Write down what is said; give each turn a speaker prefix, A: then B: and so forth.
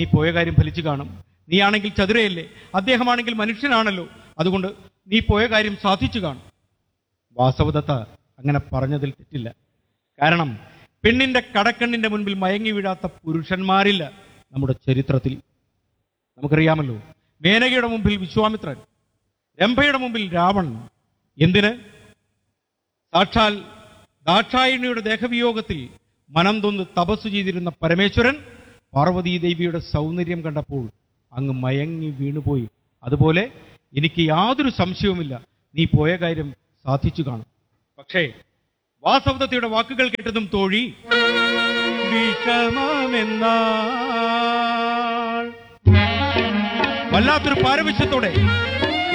A: നീ പോയ കാര്യം ഫലിച്ചു കാണും നീയാണെങ്കിൽ ചതുരയല്ലേ അദ്ദേഹമാണെങ്കിൽ മനുഷ്യനാണല്ലോ അതുകൊണ്ട് നീ പോയ കാര്യം സാധിച്ചു കാണും വാസവദത്ത അങ്ങനെ പറഞ്ഞതിൽ തെറ്റില്ല കാരണം പെണ്ണിന്റെ കടക്കണ്ണിന്റെ മുൻപിൽ മയങ്ങി വീഴാത്ത പുരുഷന്മാരില്ല നമ്മുടെ ചരിത്രത്തിൽ നമുക്കറിയാമല്ലോ മേനകയുടെ മുമ്പിൽ വിശ്വാമിത്രൻ രംഭയുടെ മുമ്പിൽ രാവണൻ എന്തിന് സാക്ഷാൽ ദാക്ഷായണിയുടെ ദേഹവിയോഗത്തിൽ മനം തൊന്ന് തപസ്സു ചെയ്തിരുന്ന പരമേശ്വരൻ പാർവതീ ദേവിയുടെ സൗന്ദര്യം കണ്ടപ്പോൾ അങ്ങ് മയങ്ങി വീണുപോയി അതുപോലെ എനിക്ക് യാതൊരു സംശയവുമില്ല നീ പോയ കാര്യം സാധിച്ചു കാണും പക്ഷേ വാസവദത്തയുടെ വാക്കുകൾ കേട്ടതും തോഴി വിഷമമെന്നാൾ വല്ലാത്തൊരു പാരവശ്യത്തോടെ